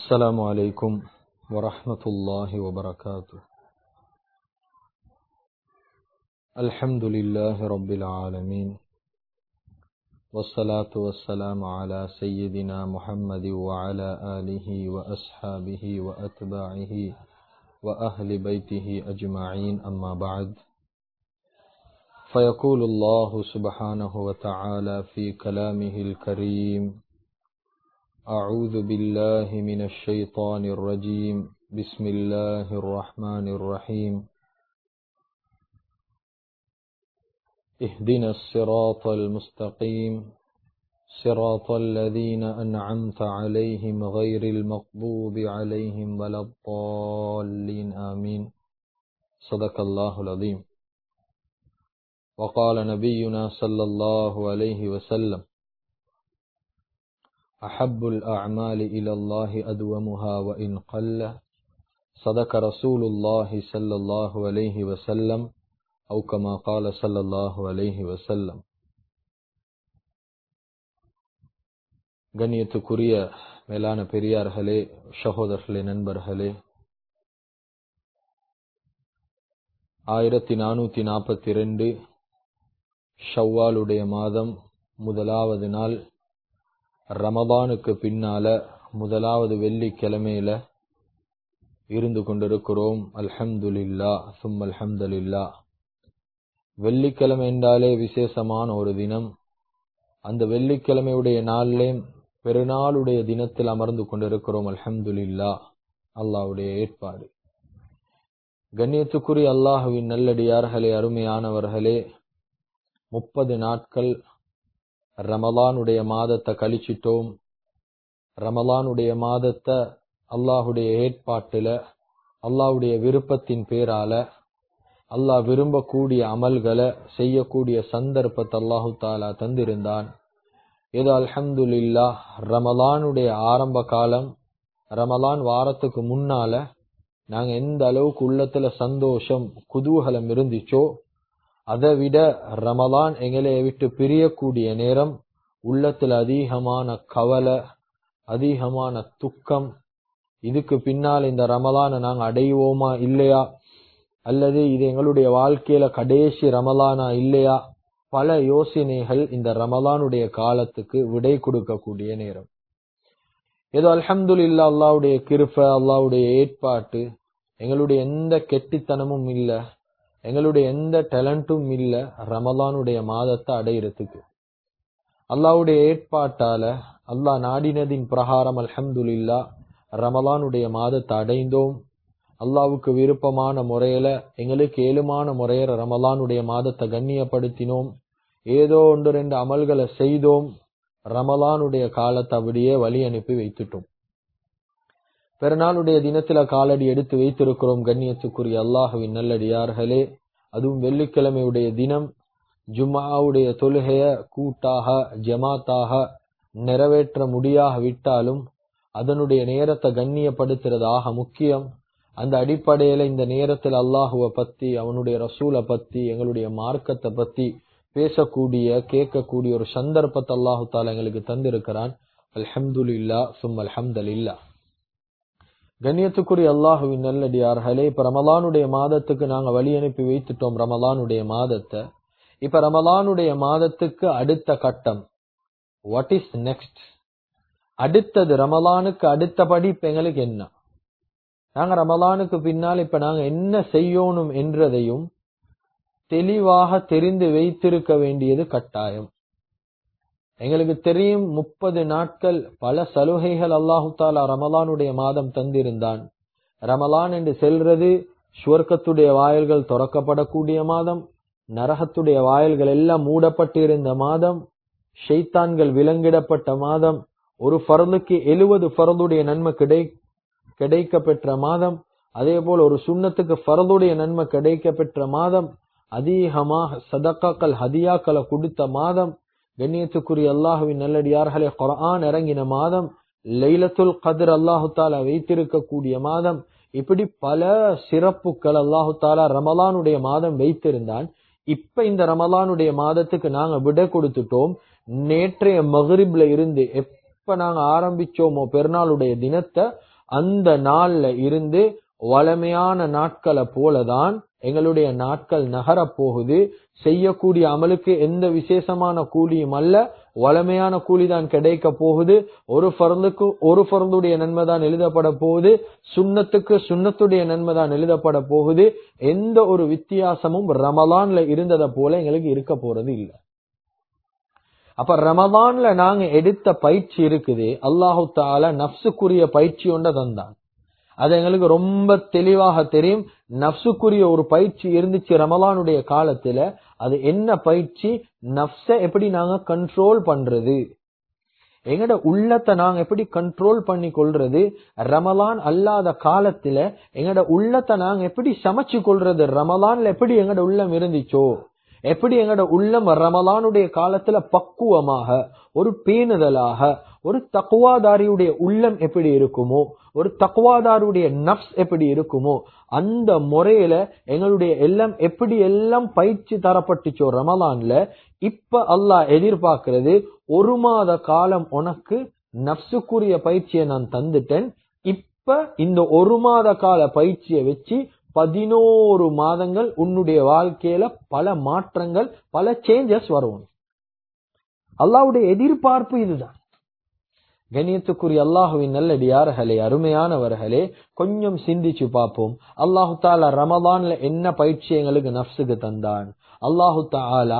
السلام عليكم ورحمة الله وبركاته الحمد لله رب العالمين والصلاة والسلام على سيدنا محمد وعلى آله وأصحابه وأتباعه وأهل بيته أجمعين أما بعد فيقول الله سبحانه وتعالى في كلامه الكريم أعوذ بالله من الشيطان الرجيم بسم الله الرحمن الرحيم اهدنا الصراط المستقيم صراط الذين أنعمت عليهم غير المغضوب عليهم ولا الضالين آمين صدق الله العظيم وقال نبينا صلى الله عليه وسلم أحب الأعمال إلى الله أدومها وإن قل صدق رسول الله صلى الله عليه وسلم أو كما قال صلى الله عليه وسلم கண்ணியத்துக்குரிய மேலான பெரியார்களே சகோதரர்களே நண்பர்களே ஆயிரத்தி நானூத்தி நாற்பத்தி ரெண்டு ஷவ்வாலுடைய மாதம் முதலாவது நாள் ரமபானுக்கு பின்னால முதலாவது வெள்ளிக்கிழமையில இருந்து கொண்டிருக்கிறோம் அல்ஹம்துலில்லா சும் அல்ஹம்துலில்லா வெள்ளிக்கிழமை என்றாலே விசேஷமான ஒரு தினம் அந்த வெள்ளிக்கிழமையுடைய நாளிலே பெருநாளுடைய தினத்தில் அமர்ந்து கொண்டிருக்கிறோம் அல்ஹம்துலில்லா அல்லாவுடைய ஏற்பாடு கண்ணியத்துக்குரிய அல்லாஹுவின் நல்லடியார்களே அருமையானவர்களே முப்பது நாட்கள் ரமலானுடைய மாதத்தை கழிச்சிட்டோம் ரமலானுடைய மாதத்தை அல்லாஹுடைய ஏற்பாட்டுல அல்லாஹுடைய விருப்பத்தின் பேரால அல்லாஹ் விரும்பக்கூடிய அமல்களை செய்யக்கூடிய சந்தர்ப்பத்தை அல்லாஹு தாலா தந்திருந்தான் இது அல்ஹம்துலில்லா ரமலானுடைய ஆரம்ப காலம் ரமலான் வாரத்துக்கு முன்னால நாங்க எந்த அளவுக்கு உள்ளத்துல சந்தோஷம் குதூகலம் இருந்துச்சோ அதை விட ரமலான் எங்களை விட்டு பிரியக்கூடிய நேரம் உள்ளத்துல அதிகமான கவலை அதிகமான துக்கம் இதுக்கு பின்னால் இந்த ரமலானை நாங்க அடைவோமா இல்லையா அல்லது இது எங்களுடைய வாழ்க்கையில கடைசி ரமலானா இல்லையா பல யோசனைகள் இந்த ரமலானுடைய காலத்துக்கு விடை கொடுக்கக்கூடிய நேரம் ஏதோ அல்ஹம்துல்லா அல்லாவுடைய கிருப்ப அல்லாவுடைய ஏற்பாட்டு எங்களுடைய எந்த கெட்டித்தனமும் இல்லை எங்களுடைய எந்த டேலண்டும் இல்ல ரமலானுடைய மாதத்தை அடையிறதுக்கு அல்லாவுடைய ஏற்பாட்டால அல்லாஹ் நாடினதின் பிரகாரம் அல்ஹம்துல்லா ரமலானுடைய மாதத்தை அடைந்தோம் அல்லாவுக்கு விருப்பமான முறையில எங்களுக்கு ஏழுமான முறையில ரமலானுடைய மாதத்தை கண்ணியப்படுத்தினோம் ஏதோ ஒன்று ரெண்டு அமல்களை செய்தோம் ரமலானுடைய காலத்தை அப்படியே வழி அனுப்பி வைத்துட்டோம் பெருநாளுடைய தினத்துல காலடி எடுத்து வைத்திருக்கிறோம் கண்ணியத்துக்குரிய அல்லாஹுவின் நல்லடியார்களே அதுவும் வெள்ளிக்கிழமையுடைய தினம் ஜும்மாவுடைய தொழுகைய கூட்டாக ஜமாத்தாக நிறைவேற்ற முடியாக விட்டாலும் அதனுடைய நேரத்தை கண்ணியப்படுத்துறதாக முக்கியம் அந்த அடிப்படையில இந்த நேரத்தில் அல்லாஹுவ பத்தி அவனுடைய ரசூலை பத்தி எங்களுடைய மார்க்கத்தை பத்தி பேசக்கூடிய கேட்கக்கூடிய ஒரு சந்தர்ப்பத்தை அல்லாஹு தாலா எங்களுக்கு தந்திருக்கிறான் அல்ஹம்துல்லா சும் அல்ஹம்துல்லா கண்ணியத்துக்குரிய அல்லாஹுவின் நல்லடியார்களே இப்ப ரமலானுடைய மாதத்துக்கு நாங்க வழி அனுப்பி வைத்துட்டோம் ரமலானுடைய மாதத்தை இப்ப ரமலானுடைய மாதத்துக்கு அடுத்த கட்டம் வாட் இஸ் நெக்ஸ்ட் அடுத்தது ரமலானுக்கு அடுத்தபடி இப்ப எங்களுக்கு என்ன நாங்க ரமலானுக்கு பின்னால் இப்ப நாங்க என்ன செய்யணும் என்றதையும் தெளிவாக தெரிந்து வைத்திருக்க வேண்டியது கட்டாயம் எங்களுக்கு தெரியும் முப்பது நாட்கள் பல சலுகைகள் அல்லாஹு தாலா ரமலானுடைய மாதம் தந்திருந்தான் ரமலான் என்று செல்றது சுவர்க்கத்துடைய வாயில்கள் துறக்கப்படக்கூடிய மாதம் நரகத்துடைய வாயில்கள் எல்லாம் மூடப்பட்டிருந்த மாதம் ஷெய்தான்கள் விலங்கிடப்பட்ட மாதம் ஒரு ஃபரலுக்கு எழுவது ஃபரதுடைய நன்மை கிடை கிடைக்க பெற்ற மாதம் அதே போல் ஒரு சுண்ணத்துக்கு ஃபரதுடைய நன்மை கிடைக்க பெற்ற மாதம் அதிகமாக சதக்காக்கள் ஹதியாக்களை கொடுத்த மாதம் கண்ணியத்துக்குரிய அல்லாஹுவின் நல்லடியார்களே குரான் இறங்கின மாதம் லைலத்துல் கதிர் அல்லாஹு தாலா வைத்திருக்கக்கூடிய மாதம் இப்படி பல சிறப்புகள் அல்லாஹு தாலா ரமலானுடைய மாதம் வைத்திருந்தான் இப்ப இந்த ரமலானுடைய மாதத்துக்கு நாங்க விட கொடுத்துட்டோம் நேற்றைய மகரிப்ல இருந்து எப்ப நாங்க ஆரம்பிச்சோமோ பெருநாளுடைய தினத்தை அந்த நாள்ல இருந்து வளமையான நாட்களை போலதான் எங்களுடைய நாட்கள் நகரப் போகுது செய்யக்கூடிய அமலுக்கு எந்த விசேஷமான கூலியும் அல்ல வளமையான கூலி தான் கிடைக்க போகுது ஒரு ஃபர்லுக்கு ஒரு ஃபர்லுடைய நன்மை தான் எழுதப்பட போகுது சுண்ணத்துக்கு சுண்ணத்துடைய நன்மை தான் எழுதப்பட போகுது எந்த ஒரு வித்தியாசமும் ரமலான்ல இருந்ததை போல எங்களுக்கு இருக்க போறது இல்லை அப்ப ரமலான்ல நாங்க எடுத்த பயிற்சி இருக்குது அல்லாஹு தாலா நப்சுக்குரிய பயிற்சி ஒன்றை தந்தான் அது எங்களுக்கு ரொம்ப தெளிவாக தெரியும் நப்சுக்குரிய ஒரு பயிற்சி இருந்துச்சு ரமலானுடைய காலத்துல அது என்ன பயிற்சி நப்ச எப்படி நாங்க கண்ட்ரோல் பண்றது எங்கட உள்ளத்தை நாங்க எப்படி கண்ட்ரோல் பண்ணி கொள்றது ரமலான் அல்லாத காலத்துல எங்கட உள்ளத்தை நாங்க எப்படி சமைச்சு கொள்றது ரமலான்ல எப்படி எங்கட உள்ளம் இருந்துச்சோ எப்படி எங்கட உள்ளம் ரமலானுடைய காலத்துல பக்குவமாக ஒரு பேணுதலாக ஒரு தக்குவாதாரியுடைய உள்ளம் எப்படி இருக்குமோ ஒரு தக்குவாதாருடைய நப்ஸ் எப்படி இருக்குமோ அந்த முறையில எங்களுடைய எல்லாம் எப்படி எல்லாம் பயிற்சி தரப்பட்டுச்சோ ரமலான்ல இப்ப அல்லாஹ் எதிர்பார்க்கிறது ஒரு மாத காலம் உனக்கு நப்சுக்குரிய பயிற்சியை நான் தந்துட்டேன் இப்ப இந்த ஒரு மாத கால பயிற்சியை வச்சு பதினோரு மாதங்கள் உன்னுடைய வாழ்க்கையில பல மாற்றங்கள் பல சேஞ்சஸ் வரும் அல்லாவுடைய எதிர்பார்ப்பு இதுதான் கண்ணியத்துக்குரிய அல்லாஹுவின் நல்லடியார்களே அருமையானவர்களே கொஞ்சம் சிந்திச்சு பார்ப்போம் அல்லாஹு தாலா ரமதான்ல என்ன பயிற்சி எங்களுக்கு நப்சுக்கு தந்தான் அல்லாஹு தாலா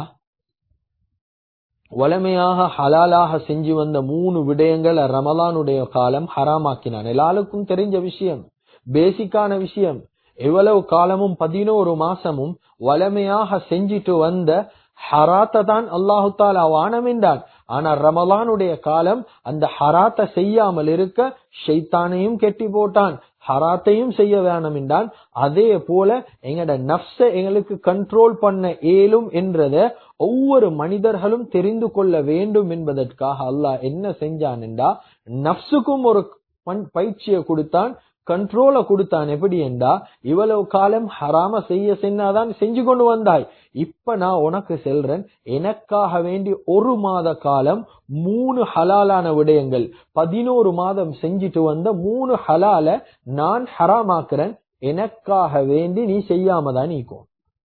வளமையாக ஹலாலாக செஞ்சு வந்த மூணு விடயங்களை ரமலானுடைய காலம் ஹராமாக்கினான் எல்லாருக்கும் தெரிஞ்ச விஷயம் பேசிக்கான விஷயம் எவ்வளவு காலமும் பதினோரு மாசமும் வளமையாக செஞ்சிட்டு வந்த ஹராத்தை தான் அல்லாஹு தாலா வானம் என்றான் ஆனா ரமலானுடைய காலம் அந்த ஹராத்தை செய்யாமல் இருக்க ஷைத்தானையும் கெட்டி போட்டான் ஹராத்தையும் செய்ய வேணும் என்றான் அதே போல எங்கட நப்ச எங்களுக்கு கண்ட்ரோல் பண்ண இயலும் என்றத ஒவ்வொரு மனிதர்களும் தெரிந்து கொள்ள வேண்டும் என்பதற்காக அல்லாஹ் என்ன செஞ்சான் என்றா நப்சுக்கும் ஒரு பயிற்சியை கொடுத்தான் கண்ட்ரோல கொடுத்தான் எப்படி என்றா இவ்வளவு காலம் ஹராம செய்ய சென்னாதான் செஞ்சு கொண்டு வந்தாய் இப்ப நான் உனக்கு செல்றேன் எனக்காக வேண்டி ஒரு மாத காலம் மூணு ஹலாலான விடயங்கள் பதினோரு மாதம் செஞ்சுட்டு வந்த மூணு ஹலால நான் ஹராமாக்குறேன் எனக்காக வேண்டி நீ செய்யாம தான் நீக்கும்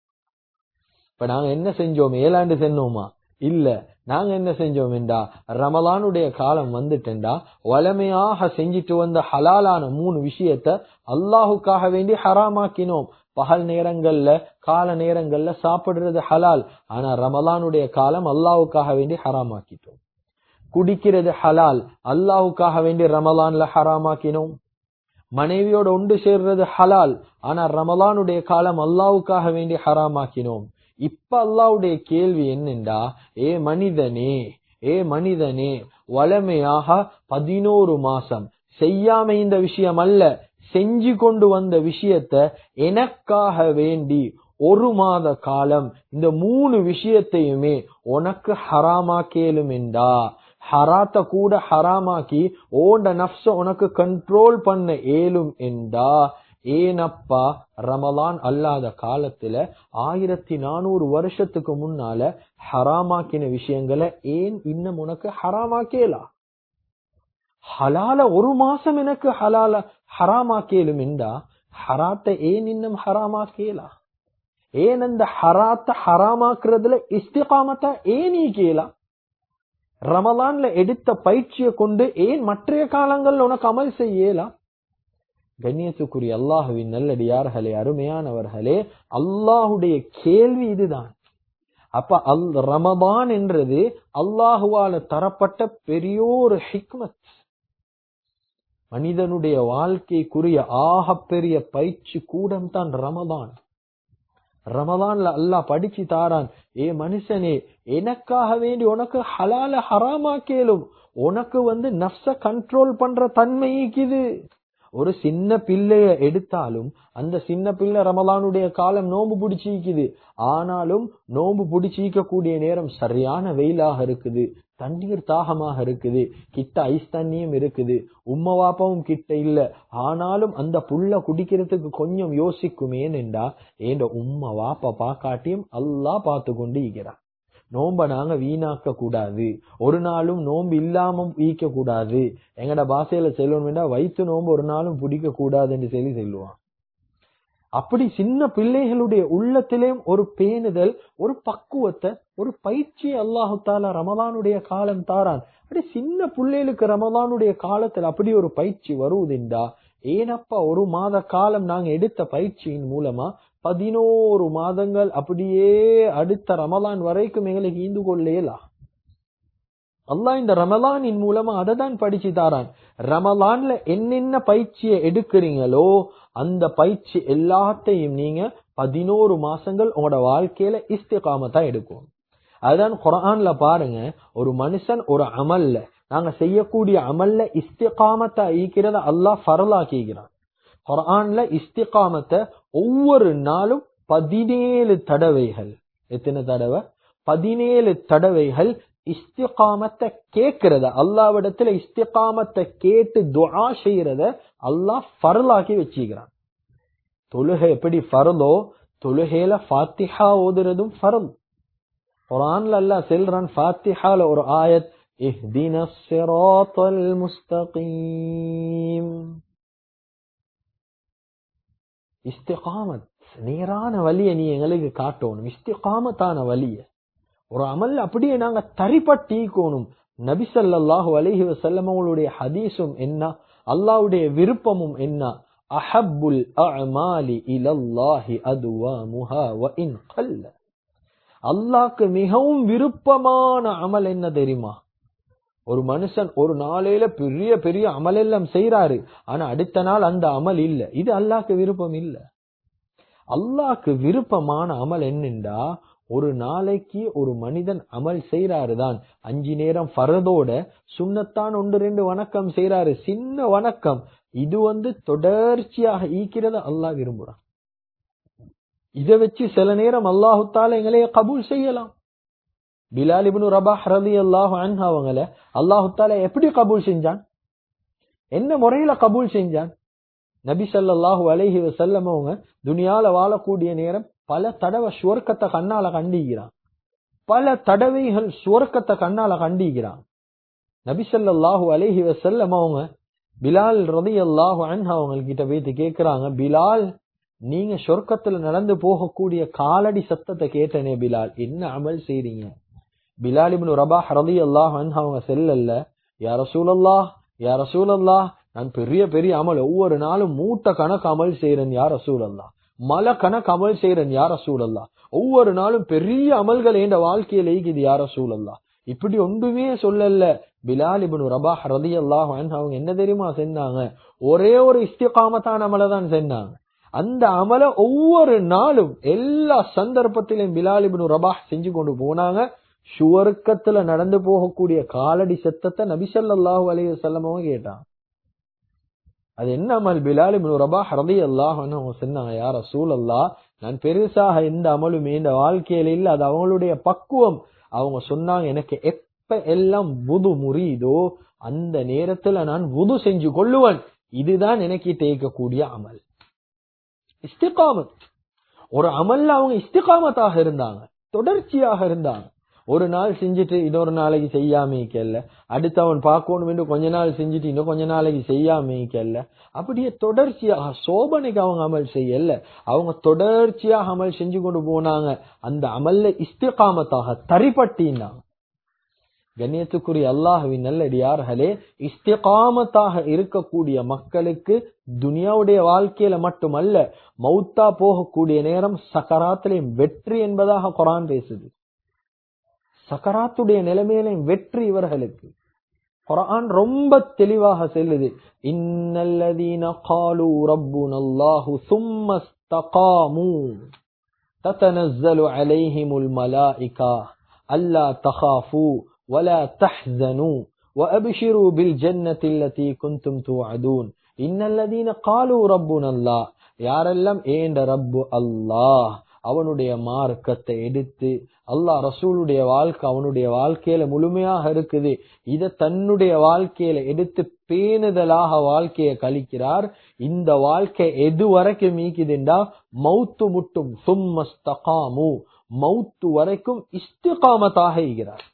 இப்ப நாங்க என்ன செஞ்சோம் ஏழாண்டு சென்னோமா இல்ல நாங்க என்ன செஞ்சோம் என்றா ரமலானுடைய காலம் வந்துட்டேன்டா வளமையாக செஞ்சிட்டு வந்த ஹலாலான மூணு விஷயத்த அல்லாஹுக்காக வேண்டி ஹராமாக்கினோம் பகல் நேரங்கள்ல கால நேரங்கள்ல சாப்பிடுறது ஹலால் ஆனா ரமலானுடைய காலம் அல்லாஹுக்காக வேண்டி ஹராமாக்கிட்டோம் குடிக்கிறது ஹலால் அல்லாஹுக்காக வேண்டி ரமலான்ல ஹராமாக்கினோம் மனைவியோட ஒன்று சேர்றது ஹலால் ஆனா ரமலானுடைய காலம் அல்லாஹுக்காக வேண்டி ஹராமாக்கினோம் இப்ப அல்லாவுடைய கேள்வி என்னென்றா ஏ மனிதனே ஏ மனிதனே வளமையாக பதினோரு மாசம் செய்யாம இந்த விஷயம் அல்ல செஞ்சு கொண்டு வந்த விஷயத்த எனக்காக வேண்டி ஒரு மாத காலம் இந்த மூணு விஷயத்தையுமே உனக்கு ஹராமாக்கேலும் என்றா ஹராத்த கூட ஹராமாக்கி ஓண்ட நப்ச உனக்கு கண்ட்ரோல் பண்ண ஏலும் என்றா ஏனப்பா ரமலான் அல்லாத காலத்துல ஆயிரத்தி நானூறு வருஷத்துக்கு முன்னால ஹராமாக்கின விஷயங்களை ஏன் இன்னும் உனக்கு ஹராமாக்கேலா ஹலால ஒரு மாசம் எனக்கு ஹலால ஹராமாக்கேலும் என்றா ஹராத்த ஏன் இன்னும் ஹராமாக்கேலா ஏன் அந்த ஹராத்த ஹராமாக்குறதுல இஸ்திகாமத்தை ஏன் நீ கேலா ரமலான்ல எடுத்த பயிற்சியை கொண்டு ஏன் மற்றைய காலங்கள்ல உனக்கு அமல் செய்யலாம் கண்ணியத்துக்குரிய அல்லாஹுவின் நல்லடியார்களே அருமையானவர்களே அல்லாஹுடைய கேள்வி இதுதான் அப்ப அல் ரமதான் என்றது அல்லாஹுவால தரப்பட்ட பெரியோரு ஹிக்மத் மனிதனுடைய வாழ்க்கைக்குரிய ஆக பெரிய பயிற்சி கூடம் தான் ரமதான் ரமதான்ல அல்லாஹ் படிச்சு தாரான் ஏ மனுஷனே எனக்காக வேண்டி உனக்கு ஹலால ஹராமா கேளும் உனக்கு வந்து நப்ச கண்ட்ரோல் பண்ற தன்மைக்குது ஒரு சின்ன பிள்ளைய எடுத்தாலும் அந்த சின்ன பிள்ளை ரமலானுடைய காலம் நோம்பு பிடிச்சிக்குது ஆனாலும் நோம்பு பிடிச்சிக்க கூடிய நேரம் சரியான வெயிலாக இருக்குது தண்ணீர் தாகமாக இருக்குது கிட்ட ஐஸ் தண்ணியும் இருக்குது உம்ம வாப்பாவும் கிட்ட இல்ல ஆனாலும் அந்த புள்ள குடிக்கிறதுக்கு கொஞ்சம் யோசிக்குமேன்டா ஏண்ட உம்ம வாப்பா பாக்காட்டியும் அல்லா பார்த்து கொண்டு இருக்கிறான் நோம்ப நாங்க வீணாக்க கூடாது ஒரு நாளும் நோம்பு இல்லாம ஈக்க கூடாது எங்கட பாசையில செல்லணும்னா வயிற்று நோம்பு ஒரு நாளும் பிடிக்க கூடாதுன்னு சொல்லி சொல்லுவான் அப்படி சின்ன பிள்ளைகளுடைய உள்ளத்திலேயும் ஒரு பேணுதல் ஒரு பக்குவத்தை ஒரு பயிற்சி அல்லாஹு தாலா ரமலானுடைய காலம் தாரான் அப்படி சின்ன பிள்ளைகளுக்கு ரமலானுடைய காலத்தில் அப்படி ஒரு பயிற்சி வருவதுண்டா ஏனப்பா ஒரு மாத காலம் நாங்க எடுத்த பயிற்சியின் மூலமா பதினோரு மாதங்கள் அப்படியே அடுத்த ரமலான் வரைக்கும் எங்களுக்கு ஈந்து கொள்ளேலாம் அல்லாஹ் இந்த ரமலானின் மூலமா அதை தான் படிச்சு தாரான் ரமலான்ல என்னென்ன பயிற்சியை எடுக்கிறீங்களோ அந்த பயிற்சி எல்லாத்தையும் நீங்க பதினோரு மாசங்கள் உங்களோட வாழ்க்கையில இஸ்திகாமத்தா எடுக்கும் அதுதான் குரான்ல பாருங்க ஒரு மனுஷன் ஒரு அமல்ல நாங்க செய்யக்கூடிய அமல்ல இஸ்திகாமத்தை ஈக்கிறத அல்லாஹ் ஃபரலாக்கிக்கிறான் குரான்ல இஸ்திகாமத்தை ஒவ்வொரு நாளும் பதினேழு தடவைகள் எத்தனை தடவை பதினேழு தடவைகள் இஸ்திகாமத்தை கேட்கிறத அல்லாவிடத்துல இஸ்திகாமத்தை கேட்டு துஆ செய்யறத அல்லாஹ் ஃபரலாக்கி வச்சுக்கிறான் தொழுகை எப்படி ஃபரலோ தொழுகையில ஃபாத்திஹா ஓதுறதும் ஃபரல் குரான்ல அல்லாஹ் செல்றான் ஃபாத்திஹால ஒரு ஆயத் இஹ்தின ஸிராத்தல் முஸ்தகீம் இஸ்திகாமத் நேரான வழியை நீ எங்களுக்கு காட்டணும் இஸ்திகாமத்தான வழிய ஒரு அமல் அப்படியே நாங்க தரிப்பட்டீக்கணும் நபிசல்லாஹு அலைஹி வஸல்லம் அவங்களுடைய ஹதீஸும் என்ன அல்லாஹ்வுடைய விருப்பமும் என்ன அஹப்புல் அஅமாலி இலல்லாஹி அதுவாமுஹா வ இன் கல்ல அல்லாஹ்க்கு மிகவும் விருப்பமான அமல் என்ன தெரியுமா ஒரு மனுஷன் ஒரு நாளையில பெரிய பெரிய அமல் எல்லாம் செய்யறாரு ஆனா அடுத்த நாள் அந்த அமல் இல்ல இது அல்லாஹ்க்கு விருப்பம் இல்ல அல்லாஹ்க்கு விருப்பமான அமல் என்னண்டா ஒரு நாளைக்கு ஒரு மனிதன் அமல் செய்யறாரு தான் அஞ்சு நேரம் ஃபரதோட சுண்ணத்தான் ஒன்று ரெண்டு வணக்கம் செய்யறாரு சின்ன வணக்கம் இது வந்து தொடர்ச்சியாக ஈக்கிறத அல்லாஹ் விரும்புறான் இதை வச்சு சில நேரம் அல்லாஹுத்தால எங்களைய கபூல் செய்யலாம் பிலால் இப்னு ரபாஹ் ரலி அல்லாஹு அன்ஹு அவங்கள அல்லாஹுத்தால எப்படி கபூல் செஞ்சான் என்ன முறையில கபூல் செஞ்சான் நபி ஸல்லல்லாஹு அலைஹி வஸல்லம் அவங்க துனியால வாழக்கூடிய நேரம் பல தடவை சுவர்க்கத்தை கண்ணால கண்டிக்கிறான் பல தடவைகள் சுவர்க்கத்தை கண்ணால கண்டிக்கிறான் நபி ஸல்லல்லாஹு அலைஹி வஸல்லம் அவங்க பிலால் ரலியல்லாஹு அன்ஹு அவங்க கிட்ட போயிட்டு கேக்குறாங்க பிலால் நீங்க சொர்க்கத்துல நடந்து போகக்கூடிய காலடி சத்தத்தை கேட்டனே பிலால் என்ன அமல் செய்றீங்க பிலால் இப்னு ரபாஹ் ரலியல்லாஹு அன்ஹு அவங்க செல்லல்ல யா ரசூலல்லாஹ் யா ரசூலல்லாஹ் நான் பெரிய பெரிய அமல் ஒவ்வொரு நாளும் மூட்டை கணக்கு அமல் செய்யறேன் யா ரசூலல்லாஹ் மலை கணக்கு அமல் செய்யறேன் யா ரசூலல்லாஹ் ஒவ்வொரு நாளும் பெரிய அமல்கள் என்ற வாழ்க்கையில ஈக்குது யா ரசூலல்லாஹ் இப்படி ஒன்றுமே சொல்லல பிலால் இப்னு ரபாஹ் ரலியல்லாஹு அன்ஹு அவங்க என்ன தெரியுமா செஞ்சாங்க ஒரே ஒரு இஸ்திகாமத்தான அமலை தான் செஞ்சாங்க அந்த அமல ஒவ்வொரு நாளும் எல்லா சந்தர்ப்பத்திலும் பிலால் இப்னு ரபாஹ் செஞ்சு கொண்டு போனாங்க சுவர்க்கத்துல நடந்து போகக்கூடிய காலடி சத்தத்தை நபி ஸல்லல்லாஹு அலைஹி வஸல்லம் அவங்க கேட்டாங்க அது என்ன அமல் பிலால் இப்னு ரபாஹ் ரலியல்லாஹு அன்ஹு அவங்க சொன்னாங்க யா ரசூலல்லாஹ் நான் பெருசாக எந்த அமலுமே இந்த வாழ்க்கையில இல்ல அது அவங்களுடைய பக்குவம் அவங்க சொன்னாங்க எனக்கு எப்ப எல்லாம் வுது முறியுதோ அந்த நேரத்துல நான் வுது செஞ்சு கொள்ளுவேன் இதுதான் எனக்கு தேய்க்கக்கூடிய அமல் இஸ்திகாமத் ஒரு அமல்ல அவங்க இஸ்திகாமத்தாக இருந்தாங்க தொடர்ச்சியாக இருந்தாங்க ஒரு நாள் செஞ்சுட்டு இன்னொரு நாளைக்கு செய்யாம இருக்கல அடுத்து அவன் பார்க்கணும் என்று கொஞ்ச நாள் செஞ்சுட்டு இன்னும் கொஞ்ச நாளைக்கு செய்யாம இருக்கல அப்படியே தொடர்ச்சியாக சோபனைக்கு அவங்க அமல் செய்யல அவங்க தொடர்ச்சியாக அமல் செஞ்சு கொண்டு போனாங்க அந்த அமல்ல இஸ்திகாமத்தாக தரிப்பட்டினாங்க கண்ணியத்துக்குரிய அல்லாஹுவின் நல்லடியார்களே இஸ்திகாமத்தாக இருக்கக்கூடிய மக்களுக்கு துனியாவுடைய வாழ்க்கையில மட்டுமல்ல மௌத்தா போகக்கூடிய நேரம் சக்கராத்திலையும் வெற்றி என்பதாக குரான் பேசுது சக்கராத்துடைய நிலைமையிலையும் வெற்றி இவர்களுக்கு குரான் ரொம்ப தெளிவாக செல்லுது இன்னல்லதீன காலு ரப்புன அல்லாஹு சும்ம இஸ்தகாமு தத்தனஸ்ஸலு அலைஹிமுல் மலாயிகா அல்லா தகாஃபு ولا تحزنوا وأبشروا بالجنة التي كنتم توعدون إن الذين قالوا ربنا الله யாரெல்லாம் ஏண்ட ரப்பு அல்லாஹ் அவனுடைய மார்க்கத்தை எடுத்து அல்லாஹ் ரசூலுடைய வாழ்க்கை அவனுடைய வாழ்க்கையில முழுமையாக இருக்குது இத தன்னுடைய வாழ்க்கையில எடுத்து பேணுதலாக வாழ்க்கையை கழிக்கிறார் இந்த வாழ்க்கை எது வரைக்கும் மீக்குதுண்டா மௌத்து முட்டும் சும்மஸ்தகாமு மௌத்து வரைக்கும் இஸ்திகாமத்தாக இருக்கிறார்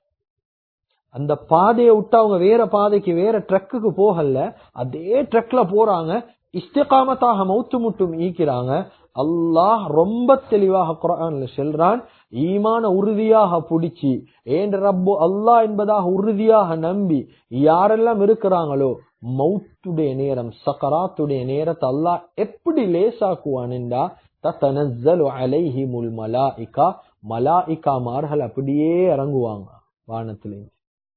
அந்த பாதையை விட்டு அவங்க வேற பாதைக்கு வேற ட்ரக்குக்கு போகல அதே ட்ரக்ல போறாங்க இஸ்திகாமத்தாக மௌத்து முட்டும் ஈக்கிறாங்க அல்லாஹ் ரொம்ப தெளிவாக குரான்ல சொல்றான் ஈமான உறுதியாக புடிச்சு ஏன் ரப்பு அல்லாஹ் என்பதாக உறுதியாக நம்பி யாரெல்லாம் இருக்கிறாங்களோ மௌத்துடைய நேரம் சக்கராத்துடைய நேரத்தை அல்லாஹ் எப்படி லேசாக்குவான் என்றா தத்தனஸ்ஸலு அலைஹிமுல் மலாயிகா மலாயிகாமார்கள் அப்படியே இறங்குவாங்க வானத்திலிருந்து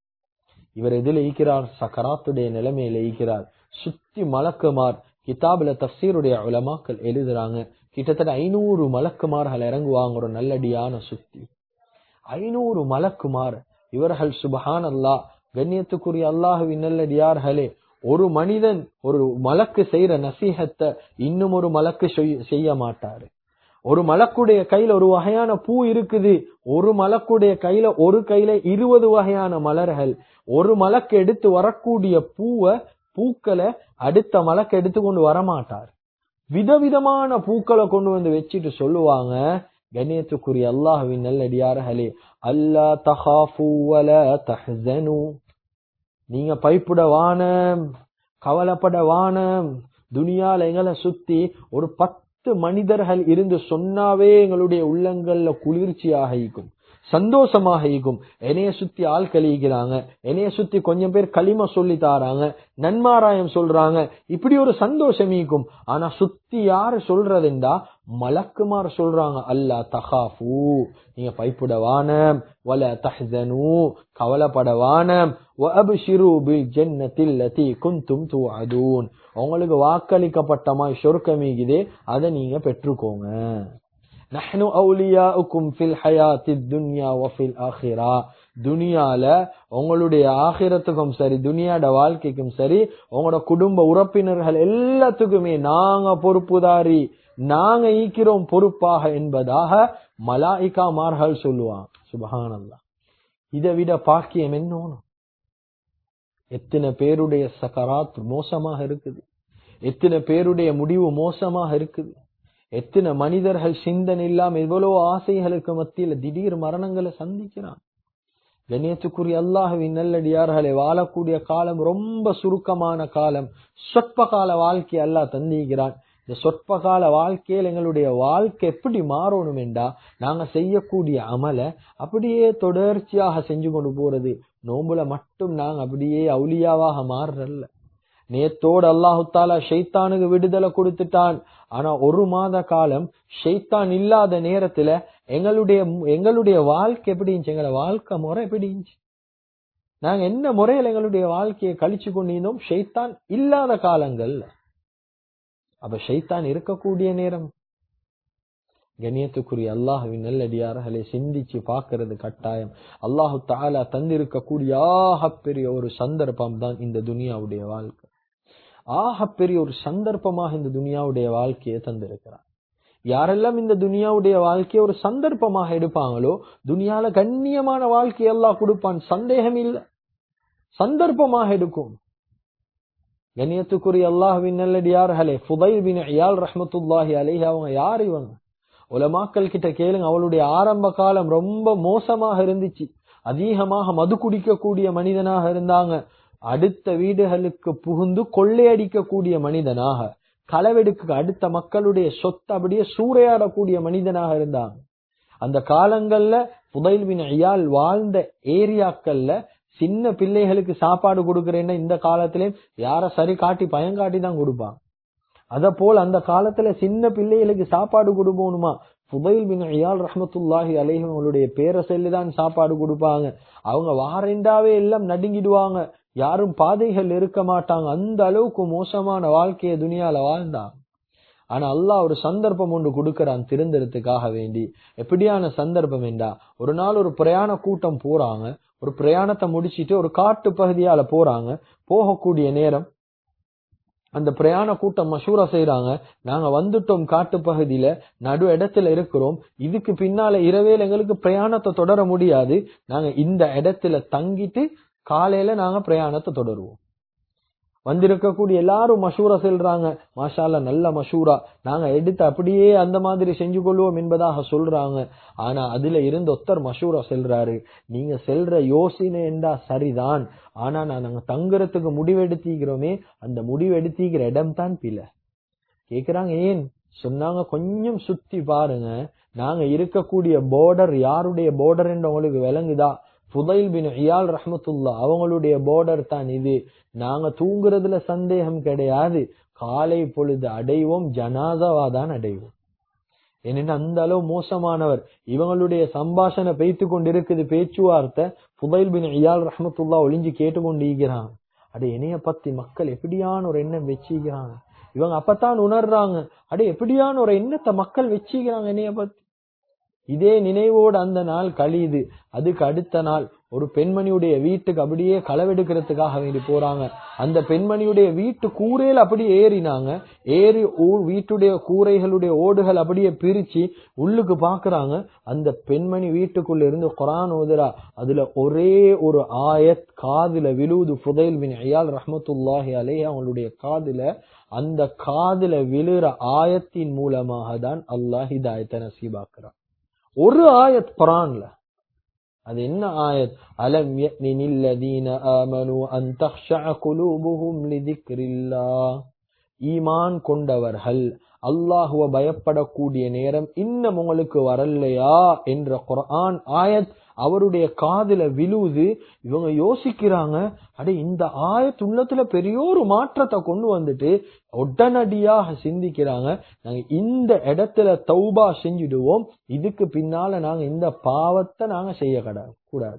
இவர் எதில் ஈக்கிறார் சக்கராத்துடைய நிலைமையில ஈக்கிறார் சுத்தி மலக்குமார் கிதாபுல தப்சீருடைய உலமாக்கள் எழுதுறாங்க கிட்டத்தட்ட ஐநூறு மலக்குமார்கள் இறங்குவாங்க ஒரு நல்லடியான சுத்தி ஐநூறு மலக்குமார் இவர்கள் சுபஹான் அல்லாஹ் கண்ணியத்துக்குரிய அல்லாஹுவின் நல்லடியார்களே ஒரு மனிதன் ஒரு மலக்கு செய்யற நசீகத்தை இன்னும் ஒரு மலக்கு செய்ய மாட்டாரு ஒரு மலக்குடைய கையில ஒரு வகையான பூ இருக்குது ஒரு மலக்குடைய கையில ஒரு கையில இருபது வகையான மலர்கள் ஒரு மலக்கு எடுத்து வரக்கூடிய பூவை பூக்களை அடுத்த மலக்கு எடுத்துக்கொண்டு வரமாட்டார் விதவிதமான பூக்களை கொண்டு வந்து வச்சுட்டு சொல்லுவாங்க கண்ணியத்துக்குரிய அல்லாஹுவின் நல்லடியார்களே அல்லா தஹாஃபு வல தஹ்சனு நீங்க பயப்பட வானம் கவலைப்பட வானம் துனியால எங்களை சுத்தி ஒரு பத்து மனிதர்கள் இருந்து சொன்னாவே எங்களுடைய உள்ளங்கள்ல குளிர்ச்சியாக இருக்கும் சந்தோஷமாக இருக்கும் என்னைய சுத்தி ஆள் கழிக்கிறாங்க என்னைய சுத்தி கொஞ்சம் பேர் களிம சொல்லி தாராங்க நன்மாராயம் சொல்றாங்க இப்படி ஒரு சந்தோஷம் இருக்கும் ஆனா சுத்தி யாரு சொல்றதுண்டா மலக்குமார் சொல்றாங்க அல்லா தஹாஃபு நீங்க பயப்படவான வல தஹ்சனு கவலைப்படவான வஅப்ஷிரு பில் ஜன்னத்தில் லதி குந்தும் துஅதூன் உங்களுக்கு வாக்களிக்கப்பட்டமாய் சொர்க்கமீகுதே அதை நீங்க பெற்றுக்கோங்க நஹ்னு அவுலியாஉக்கும் ஃபில் ஹயாத்தித் துன்யா வஃபில் ஆஹிரா துனியால உங்களுடைய ஆகிரத்துக்கும் சரி துனியாட வாழ்க்கைக்கும் சரி உங்களோட குடும்ப உறுப்பினர்கள் எல்லாத்துக்குமே நாங்க பொறுப்புதாரி நாங்க ஈக்கிறோம் பொறுப்பாக என்பதாக மலாயிகாமார்கள் சொல்லுவாங்க சுபஹானல்லா இதை விட பாக்கியம் என்ன எத்தனை பேருடைய சக்கராத் மோசமாக இருக்குது எத்தனை பேருடைய முடிவு மோசமாக இருக்குது எத்தனை மனிதர்கள் சிந்தனை இல்லாம எவ்வளவு ஆசைகளுக்கு மத்தியில திடீர் மரணங்களை சந்திக்கிறான் கண்ணியத்துக்குரிய அல்லாஹுவின் நல்லடியார்களை வாழக்கூடிய காலம் ரொம்ப சுருக்கமான காலம் சொற்ப கால வாழ்க்கை அல்லாஹ் தந்திக்கிறான் இந்த சொற்ப கால வாழ்க்கையில் எங்களுடைய வாழ்க்கை எப்படி மாறணும் என்றா நாங்க செய்யக்கூடிய அமலை அப்படியே தொடர்ச்சியாக செஞ்சு கொண்டு போறது நோம்புல மட்டும் நாங்க அப்படியே அவுலியாவாக மாறுறல்ல நேத்தோடு அல்லாஹு தாலா ஷைத்தானுக்கு விடுதலை கொடுத்துட்டான் ஆனா ஒரு மாத காலம் ஷைத்தான் இல்லாத நேரத்துல எங்களுடைய எங்களுடைய வாழ்க்கை எப்படி இருந்துச்சு எங்களோட வாழ்க்கை முறை எப்படி இருந்துச்சு நாங்க என்ன முறையில் எங்களுடைய வாழ்க்கையை கழிச்சு கொண்டிருந்தோம் ஷைத்தான் இல்லாத காலங்கள்ல அப்ப ஷைத்தான் இருக்கக்கூடிய நேரம் கண்ணியத்துக்குரிய அல்லாஹுவின் நல்லடியார்களை சிந்திச்சு பார்க்கிறது கட்டாயம் அல்லாஹு தாலா தந்திருக்கக்கூடிய ஆகப்பெரிய ஒரு சந்தர்ப்பம் தான் இந்த துனியாவுடைய வாழ்க்கை ஆகப்பெரிய ஒரு சந்தர்ப்பமாக இந்த துனியாவுடைய வாழ்க்கையை தந்திருக்கிறார் யாரெல்லாம் இந்த துனியாவுடைய வாழ்க்கையை ஒரு சந்தர்ப்பமாக எடுப்பாங்களோ துனியால கண்ணியமான வாழ்க்கை எல்லாம் கொடுப்பான் சந்தேகம் இல்ல சந்தர்ப்பமாக எடுக்கும் கண்ணியத்துக்குரிய அல்லாஹுவின் நல்லடியார்களே ஃபுதைல் பின் இயால் ரஹமத்துல்லாஹி அலைஹி அவங்க யார் இவங்க உலமாக்கள் கிட்ட கேளுங்க அவளுடைய ஆரம்ப காலம் ரொம்ப மோசமாக இருந்துச்சு அதிகமாக மது குடிக்கக்கூடிய மனிதனாக இருந்தாங்க அடுத்த வீடுகளுக்கு புகுந்து கொள்ளையடிக்கக்கூடிய மனிதனாக களவெடுக்க அடுத்த மக்களுடைய சொத்து அப்படியே சூறையாடக்கூடிய மனிதனாக இருந்தாங்க அந்த காலங்கள்ல புதைல் பின் ஐயால் வாழ்ந்த ஏரியாக்கள்ல சின்ன பிள்ளைகளுக்கு சாப்பாடு கொடுக்கறேன்னா இந்த காலத்திலே யார சரி காட்டி பயங்காட்டி தான் கொடுப்பாங்க அத போல் அந்த காலத்துல சின்ன பிள்ளைகளுக்கு சாப்பாடு கொடுப்போனுமா புதைல் பின் ஐயால் ரஹமத்துல்லாஹி அலைஹி அவங்களுடைய பேரை சொல்லிதான் சாப்பாடு கொடுப்பாங்க அவங்க வாரெண்டாவே எல்லாம் நடுங்கிடுவாங்க யாரும் பாதைகள் இருக்க மாட்டாங்க அந்த அளவுக்கு மோசமான வாழ்க்கையை துணியால வாழ்ந்தாங்க ஆனா அல்லாஹ் ஒரு சந்தர்ப்பம் ஒன்று கொடுக்கறான் திருந்தறதுக்காக வேண்டி எப்படியான சந்தர்ப்பம் என்றா ஒரு நாள் ஒரு பிரயாண கூட்டம் போறாங்க ஒரு பிரயாணத்தை முடிச்சிட்டு ஒரு காட்டு பகுதியால போறாங்க போகக்கூடிய நேரம் அந்த பிரயாண கூட்டம் மசூரா செய்யறாங்க நாங்க வந்துட்டோம் காட்டு பகுதியில நடு இடத்துல இருக்கிறோம் இதுக்கு பின்னால இரவேல எங்களுக்கு பிரயாணத்தை தொடர முடியாது நாங்க இந்த இடத்துல தங்கிட்டு காலையில நாங்க பிரயாணத்தை தொடருவோம் வந்திருக்கக்கூடிய எல்லாரும் மஷூரா செல்றாங்க மாஷால்லா நல்ல மஷூரா நாங்க எடுத்து அப்படியே அந்த மாதிரி செஞ்சு கொள்வோம் என்பதாக சொல்றாங்க ஆனா அதுல இருந்து ஒத்தர் மஷூரா செல்றாரு நீங்க செல்ற யோசனை என்றா சரிதான் ஆனா நாங்க தங்குறதுக்கு முடிவெடுத்திக்கிறோமே அந்த முடிவெடுத்திக்கிற இடம் தான் பிழை கேக்குறாங்க ஏன் சொன்னாங்க கொஞ்சம் சுத்தி பாருங்க நாங்க இருக்கக்கூடிய பார்டர் யாருடைய பார்டர் என்று உங்களுக்கு விளங்குதா புதைல் பின் இயால் ரஹமத்துல்லா அவங்களுடைய பார்டர் தான் இது நாங்க தூங்குறதுல சந்தேகம் கிடையாது காலை பொழுது அடைவோம் ஜனாதாவா தான் அடைவோம் ஏனென்று அந்த அளவு மோசமானவர் இவங்களுடைய சம்பாஷணை பெய்த்து கொண்டிருக்குது பேச்சுவார்த்தை புதைல் பின் இயால் ரஹமத்துல்லா ஒளிஞ்சு கேட்டுக்கொண்டிருக்கிறான் அட என்னைய பத்தி மக்கள் எப்படியான ஒரு எண்ணம் வச்சுக்கிறாங்க இவங்க அப்பத்தான் உணர்றாங்க அட எப்படியான ஒரு எண்ணத்தை மக்கள் வச்சுக்கிறாங்க என்னைய பத்தி இதே நினைவோடு அந்த நாள் கழியுது அதுக்கு அடுத்த நாள் ஒரு பெண்மணியுடைய வீட்டுக்கு அப்படியே களவெடுக்கிறதுக்காக வேண்டி போறாங்க அந்த பெண்மணியுடைய வீட்டு கூரையில அப்படியே ஏறினாங்க ஏறி ஊ- வீட்டுடைய கூரைகளுடைய ஓடுகள் அப்படியே பிரிச்சு உள்ளுக்கு பாக்குறாங்க அந்த பெண்மணி வீட்டுக்குள்ள இருந்து குரான் ஓதுறா அதுல ஒரே ஒரு ஆயத் காதுல விழுது புதைல் பின் ஐயால் ரஹமத்துல்லாஹி அலே அவங்களுடைய காதுல அந்த காதுல விழுற ஆயத்தின் மூலமாக தான் அல்லாஹ் ஹிதாயத்தை நசீபாக்குறான் ஒரு ஆயத் குரான்ல அது என்ன ஆயத் அலம் யக்னினில் லதீன ஆமனு அன் தக்ஷஅ குலூபுஹும் லிதிக்ரில்லாஹ் ஈமான் கொண்டவர்கள் அல்லாஹுவ பயப்படக்கூடிய நேரம் இன்னும் உங்களுக்கு வரலையா என்ற குர்ஆன் ஆயத் அவருடைய காதுல விழுது இவங்க யோசிக்கிறாங்க அடே இந்த ஆயத் உள்ளத்துல பெரிய ஒரு மாற்றத்தை கொண்டு வந்துட்டு உடனடியாக சிந்திக்கிறாங்க நாங்க இந்த இடத்துல தௌபா செஞ்சிடுவோம் இதுக்கு பின்னால நாங்க இந்த பாவத்தை நாங்க செய்ய கட- கூடாது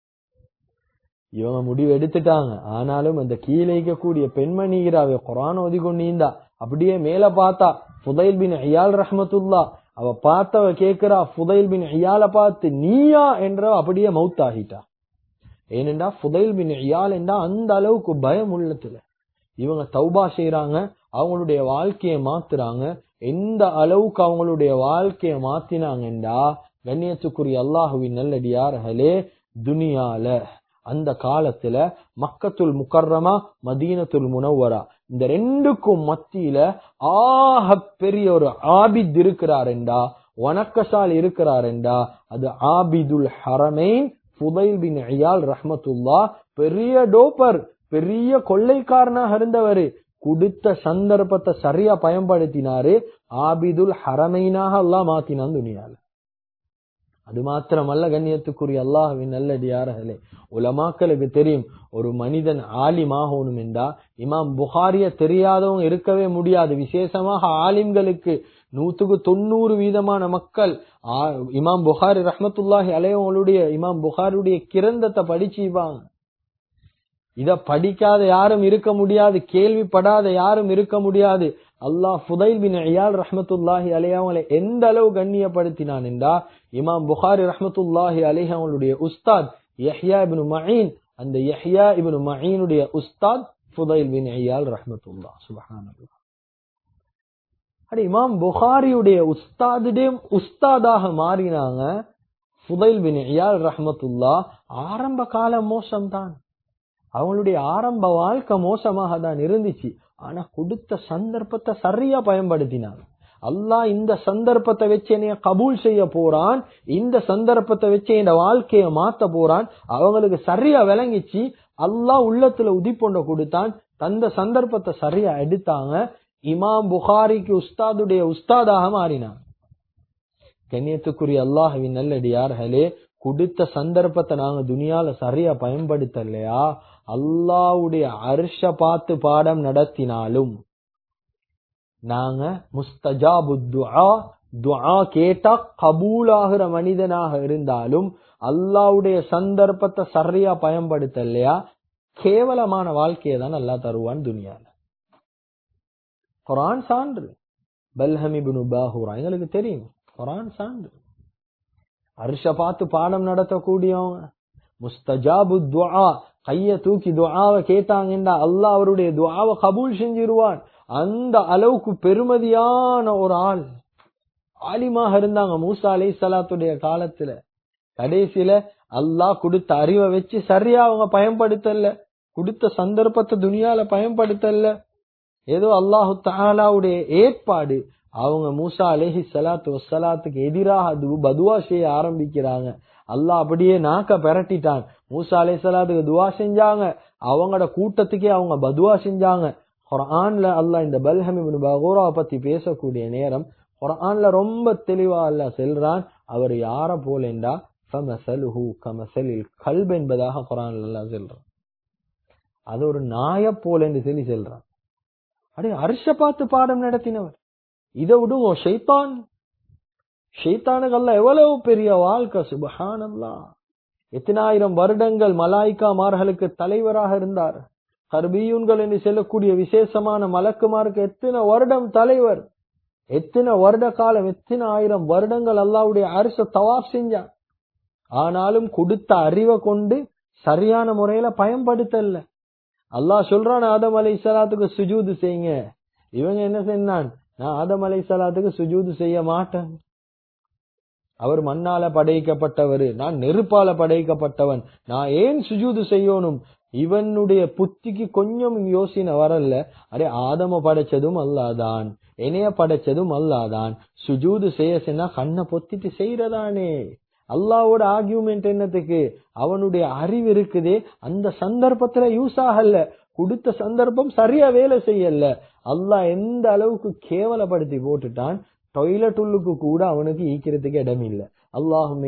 இவங்க முடிவு எடுத்துட்டாங்க ஆனாலும் அந்த கீழே இருக்கக்கூடிய பெண்மணிகிறாவ குரான் ஓதி கொண்டிருந்தா அப்படியே மேல பார்த்தா புதைல் பின் ஐயால் ரஹ்மத்துல்லா அவ பார்த்தவ கேக்குறா புதைல் பின் ஐயால பார்த்து நீயா என்ற அப்படியே மவுத்தாகிட்டா ஏனென்றா புதைல் பின் ஐயால் என்றா அந்த அளவுக்கு பயம் உள்ளத்துல இவங்க தௌபா செய்யறாங்க அவங்களுடைய வாழ்க்கையை மாத்துறாங்க எந்த அளவுக்கு அவங்களுடைய வாழ்க்கையை மாத்தினாங்கன்றா கண்ணியத்துக்குரிய அல்லாஹுவின் நல்லடியார்களே துனியால அந்த காலத்துல மக்கத்துல் முக்கர்ரமா மதீனத்துல் முனவரா இந்த ரெண்டுக்கும் மத்தியில ஆக பெரிய ஒரு ஆபித் இருக்கிறாரெண்டா வணக்கசால் இருக்கிறாரெண்டா அது ஆபிதுல் ஹரமைன் புதைல் பின் ஐயால் ரஹ்மத்துல்லா பெரிய டோப்பர் பெரிய கொள்ளைக்காரனாக இருந்தவரு கொடுத்த சந்தர்ப்பத்தை சரியா பயன்படுத்தினாரு ஆபிதுல் ஹரமைனாக அல்லாஹ் மாத்தினான் துனியால அது மாத்திரமல்ல கண்ணியத்துக்குரிய அல்லாஹ்வின் நல்லடியார்களே உலமாக்களுக்கு தெரியும் ஒரு மனிதன் ஆலிமாகணும் என்றா இமாம் புகாரிய தெரியாதவங்க இருக்கவே முடியாது விசேஷமாக ஆலிம்களுக்கு நூத்துக்கு தொண்ணூறு வீதமான மக்கள் ஆ- இமாம் புகாரி ரஹ்மத்துல்லாஹி அலையவங்களுடைய இமாம் புகாரியுடைய கிரந்தத்தை படிச்சுப்பாங்க இத படிக்காத யாரும் இருக்க முடியாது கேள்விப்படாத யாரும் இருக்க முடியாது அல்லாஹ் ஃபுதைல் பின் ஐயால் ரஹ்மத்துல்லாஹி அலைஹி அவங்களை எந்த அளவு கண்ணியப்படுத்தினான் என்றா இமாம் புகாரி ரஹ்மத்துல்லாஹி அலைஹி அவங்களுடைய உஸ்தாத் யஹ்யா இப்னு மஈன் அந்த யஹ்யா இப்னு மஈனுடைய உஸ்தாத் ஃபுதைல் பின் ஐயால் ரஹ்மத்துல்லாஹ் சுப்ஹானல்லாஹ் அட இமாம் புகாரியுடைய உஸ்தாதிடே உஸ்தாதாக மாறினாங்க ஃபுதைல் பின் ஐயால் ரஹ்மத்துல்லா ஆரம்ப கால மோசம்தான் அவங்களுடைய ஆரம்ப வாழ்க்கை மோசமாக தான் இருந்துச்சு ஆனா கொடுத்த சந்தர்ப்பத்தை சரியா பயன்படுத்தினாங்க அல்லாஹ் இந்த சந்தர்ப்பத்தை வச்சு என்னைய கபூல் செய்ய போறான் இந்த சந்தர்ப்பத்தை வச்சு என் வாழ்க்கைய மாத்த போறான் அவங்களுக்கு சரியா விளங்கிச்சு அல்லாஹ் உள்ளத்துல உதிப்பொண்ட கொடுத்தான் தந்த சந்தர்ப்பத்தை சரியா எடுத்தாங்க இமாம் புகாரிக்கு உஸ்தாதுடைய உஸ்தாதாக மாறினாங்க கண்ணியத்துக்குரிய அல்லாஹுவின் நல்லடியார்களே கொடுத்த சந்தர்ப்பத்தை நாங்க துனியால சரியா பயன்படுத்தலையா அல்லாஹ்வுடைய அரிஷ பார்த்து பாடம் நடத்தினாலும் நாங்க முஸ்தஜாபு துஆ துஆ கேட்டா கபூலாகிற மனிதனாக இருந்தாலும் அல்லாஹ்வுடைய சந்தர்ப்பத்தை சரியா பயன்படுத்தலையா கேவலமான வாழ்க்கையை தான் அல்லாஹ் தருவான் துனியால குரான் சான்று பல்ஹம் இப்னு பாஹூரா எங்களுக்கு தெரியும் குரான் சான்று அரிஷ பார்த்து பாடம் நடத்தக்கூடியவங்க முஸ்தஜாபு துஆ கைய தூக்கி துஆவை கேட்டாங்கன்னா அல்லாஹ் அவருடைய துஆவை கபூல் செஞ்சிருவான் அந்த அளவுக்கு பெருமதியான ஒரு ஆள் ஆலிமாக இருந்தாங்க மூசா அலை சலாத்துடைய காலத்துல கடைசியில அல்லாஹ் கொடுத்த அறிவை வச்சு சரியா அவங்க பயன்படுத்தல கொடுத்த சந்தர்ப்பத்தை துனியால பயன்படுத்தல ஏதோ அல்லாஹு தாலாவுடைய ஏற்பாடு அவங்க மூசா அலேஹி சலாத்து வசலாத்துக்கு எதிராக அது பதுவா செய்ய ஆரம்பிக்கிறாங்க அல்லாஹ் அப்படியே நாக்க பெரட்டிட்டான் மூசா அலே சலாத்துக்கு துவா செஞ்சாங்க அவங்களோட கூட்டத்துக்கே அவங்க பதுவா செஞ்சாங்க குரான்ல அல்லாஹ் இந்த பல்ஹம் இப்னு பகூராவை பத்தி பேசக்கூடிய நேரம் குரான்ல ரொம்ப தெளிவா அல்லாஹ் செல்றான் அவர் யார போலேண்டா ஃபமசலுஹு கமசலில் கல்ப் என்பதாக குரான்ல அல்லாஹ் செல்றான் அது ஒரு நாய போல என்று சொல்லி செல்றான் அடே அரிச பார்த்து பாடம் நடத்தினவர் இதை விடுவோம் ஷைத்தான் ஷைத்தானுக்கு அல்ல எவ்வளவு பெரிய வாழ்க்கை சுபஹானல்லா எத்தனாயிரம் வருடங்கள் மலாய்க்காமார்களுக்கு தலைவராக இருந்தார் கர்பியூன்கள் என்று சொல்லக்கூடிய விசேஷமான மலக்குமாருக்கு எத்தனை வருடம் தலைவர் எத்தனை வருட காலம் எத்தனை ஆயிரம் வருடங்கள் அல்லாவுடைய அரச தவாப் செஞ்சான் ஆனாலும் கொடுத்த அறிவை கொண்டு சரியான முறையில பயன்படுத்தல அல்லாஹ் சொல்றான் ஆதம் அலை சலாத்துக்கு சுஜூது செய்யுங்க இவங்க என்ன செஞ்சான் நான் ஆதம் அலை சலாத்துக்கு சுஜூது செய்ய மாட்டேன் அவர் மண்ணால படைக்கப்பட்டவர் நான் நெருப்பால படைக்கப்பட்டவன் நான் ஏன் சுஜூது செய்யணும் இவனுடைய புத்திக்கு கொஞ்சம் யோசனை வரல அரே ஆதம படைச்சதும் அல்லாதான் என்னைய படைச்சதும் அல்லாதான் சுஜூது செய்ய சொன்னா கண்ணை பொத்திட்டு செய்யறதானே அல்லாவோட ஆர்கியூமெண்ட் என்னத்துக்கு அவனுடைய அறிவு இருக்குதே அந்த சந்தர்ப்பத்துல யூஸ் ஆகல கொடுத்த சந்தர்ப்பம் சரியா வேலை செய்யல அல்லாஹ் எந்த அளவுக்கு கேவலப்படுத்தி போட்டுட்டான் டொய்லெட் உள்ளுக்கு கூட அவனுக்கு ஈக்கிறதுக்கு இடம் இல்ல அல்லாஹும்